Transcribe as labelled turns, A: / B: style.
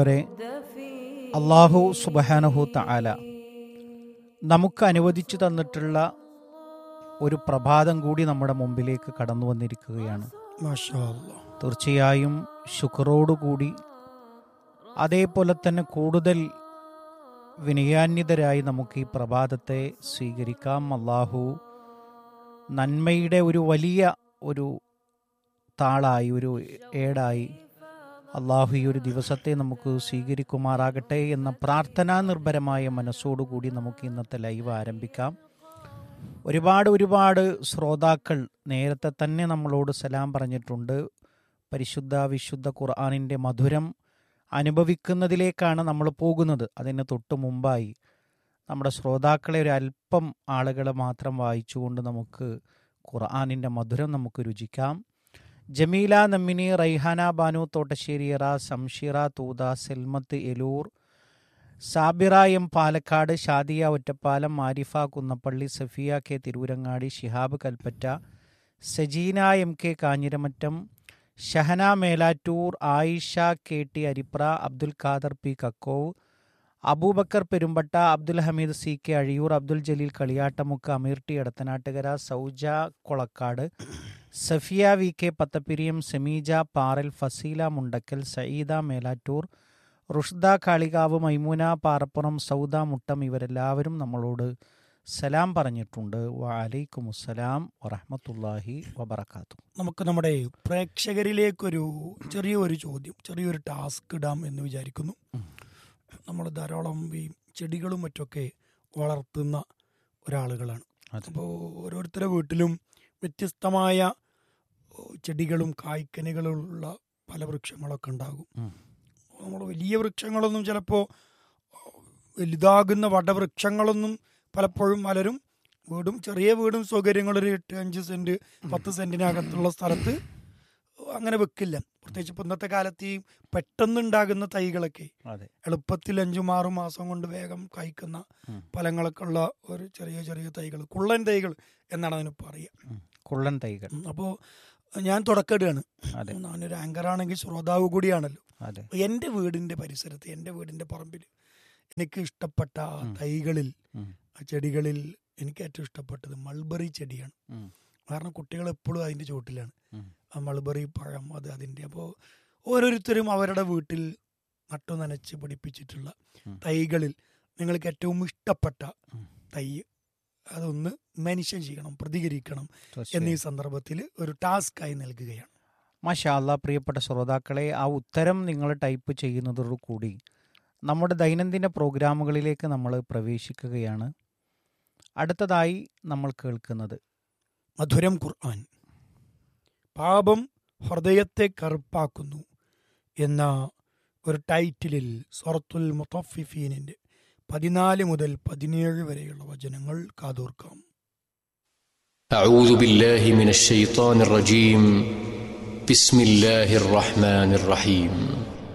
A: വരെ അള്ളാഹു സുബഹാനഹു തആല നമുക്ക് അനുവദിച്ചു തന്നിട്ടുള്ള ഒരു പ്രഭാതം കൂടി നമ്മുടെ മുമ്പിലേക്ക് കടന്നു വന്നിരിക്കുകയാണ്
B: മാഷാ അല്ലാ.
A: തീർച്ചയായും ശുക്രോടുകൂടി അതേപോലെ തന്നെ കൂടുതൽ വിനയാന്വിതരായി നമുക്ക് ഈ പ്രഭാതത്തെ സ്വീകരിക്കാം അള്ളാഹു നന്മയുടെ ഒരു വലിയ ഒരു താളായി ഒരു ഏടായി അള്ളാഹു ഈ ഒരു ദിവസത്തെ നമുക്ക് സ്വീകരിക്കുമാറാകട്ടെ എന്ന പ്രാർത്ഥനാ നിർഭരമായ മനസ്സോടുകൂടി നമുക്ക് ഇന്നത്തെ ലൈവ് ആരംഭിക്കാം ഒരുപാട് ഒരുപാട് ശ്രോതാക്കൾ നേരത്തെ തന്നെ നമ്മളോട് സലാം പറഞ്ഞിട്ടുണ്ട് പരിശുദ്ധ വിശുദ്ധ ഖുർആാനിൻ്റെ മധുരം അനുഭവിക്കുന്നതിലേക്കാണ് നമ്മൾ പോകുന്നത് അതിന് തൊട്ട് മുമ്പായി നമ്മുടെ ശ്രോതാക്കളെ ഒരു അല്പം ആളുകളെ മാത്രം വായിച്ചുകൊണ്ട് നമുക്ക് ഖുർആാനിൻ്റെ മധുരം നമുക്ക് രുചിക്കാം Jameela Nammini Raihana Banu Thottasseriyara Shamsira Thootha Selmath Elur Sabira M Palakkad Shadiya Ottapalam Arifa Kunnappally Safiya K Tirurangadi Shihab Kalpetta Sajeena M K Kanjiramattom Shahana Melattur Ayisha K T Aripra Abdul Khader P Kakkove Aboobacker Perumpatta Abdul Hameed C K Azhiyur Abdul Jaleel Kaliyattamukku Ameer T Edathanattukara Souja Kolakkad Safiya V K Pathappiriyam Sameeja Paral Faseela Mundakkal Sayeeda Melattur Rushda Kalikavu Maimoona Parappuram Sauda Muttom ഇവരെല്ലാവരും നമ്മളോട് സലാം പറഞ്ഞിട്ടുണ്ട് വലൈക്കും അസ്സലാം വറഹമത്തല്ലാഹി വബർക്കാത്തു
B: നമുക്ക് നമ്മുടെ പ്രേക്ഷകരിലേക്കൊരു ചെറിയൊരു ചോദ്യം ചെറിയൊരു ടാസ്ക് ഇടാം എന്ന് വിചാരിക്കുന്നു നമ്മൾ ധാരാളം ഈ ചെടികളും മറ്റൊക്കെ വളർത്തുന്ന ഒരാളുകളാണ്
A: അതെ.
B: അപ്പോൾ ഓരോരുത്തരുടെ വീട്ടിലും വ്യത്യസ്തമായ ഓ, ചെടികളും കായ്ക്കനികളുള്ള പല വൃക്ഷങ്ങളൊക്കെ ഉണ്ടാകും
A: ഉം.
B: നമ്മൾ വലിയ വൃക്ഷങ്ങളൊന്നും ചിലപ്പോൾ വലുതാകുന്ന വടവൃക്ഷങ്ങളൊന്നും പലപ്പോഴും പലരും വീടും ചെറിയ വീടും സൗകര്യങ്ങളും ഒരു എട്ട് അഞ്ച് സെന്റ് പത്ത് സെന്റിനകത്തുള്ള സ്ഥലത്ത് അങ്ങനെ വെക്കില്ല പ്രത്യേകിച്ച് ഇപ്പൊ ഇന്നത്തെ കാലത്ത് ഈ പെട്ടെന്നുണ്ടാകുന്ന തൈകളൊക്കെ
A: അതെ
B: എളുപ്പത്തിൽ അഞ്ചും ആറും മാസം കൊണ്ട് വേഗം കായ്ക്കുന്ന
A: ഉം.
B: ഫലങ്ങളൊക്കെ ഉള്ള ഒരു ചെറിയ ചെറിയ തൈകൾ കുള്ളൻ തൈകൾ എന്നാണ് അതിന് പറയുക
A: ഉം. കുള്ളൻ തൈകൾ
B: അപ്പോൾ ഞാൻ തുടക്കമിടുകയാണ്
A: അതെ
B: ഞാനൊരു ആങ്കറാണെങ്കിൽ ശ്രോതാവ് കൂടിയാണല്ലോ
A: അതെ
B: എൻ്റെ വീടിൻ്റെ പരിസരത്ത് എൻ്റെ വീടിൻ്റെ പറമ്പിൽ എനിക്ക് ഇഷ്ടപ്പെട്ട ആ
A: ഉം.
B: തൈകളിൽ
A: ഉം.
B: ആ ചെടികളിൽ എനിക്ക് ഏറ്റവും ഇഷ്ടപ്പെട്ടത് മൾബറി ചെടിയാണ്
A: ഉം.
B: കാരണം കുട്ടികൾ എപ്പോഴും അതിൻ്റെ ചുവട്ടിലാണ്
A: ഉം.
B: ആ മൾബറി പഴം അത് അതിൻ്റെ അപ്പോൾ ഓരോരുത്തരും അവരുടെ വീട്ടിൽ നട്ടു നനച്ച് പിടിപ്പിച്ചിട്ടുള്ള
A: ഉം.
B: തൈകളിൽ നിങ്ങൾക്ക് ഏറ്റവും ഇഷ്ടപ്പെട്ട
A: ഉം.
B: തൈ അതൊന്ന് മെൻഷൻ ചെയ്യണം പ്രതികരിക്കണം
A: തീർച്ചയായും.
B: എന്നീ സന്ദർഭത്തിൽ ഒരു ടാസ്ക്കായി നൽകുകയാണ്
A: മാഷാല്ല പ്രിയപ്പെട്ട ശ്രോതാക്കളെ ആ ഉത്തരം നിങ്ങൾ ടൈപ്പ് ചെയ്യുന്നതോടുകൂടി നമ്മുടെ ദൈനംദിന പ്രോഗ്രാമുകളിലേക്ക് നമ്മൾ പ്രവേശിക്കുകയാണ് അടുത്തതായി നമ്മൾ കേൾക്കുന്നത്
B: മധുരം ഖുർആൻ പാപം ഹൃദയത്തെ കറുപ്പാക്കുന്നു എന്ന ഒരു ടൈറ്റിലിൽ സൊറത്തുൽ മുത്തഫിഫീനിന്റെ പതിനാല് മുതൽ പതിനേഴ് വരെയുള്ള വചനങ്ങൾ കാതോർക്കാം
C: أعوذ بالله من الشيطان الرجيم بسم الله الرحمن الرحيم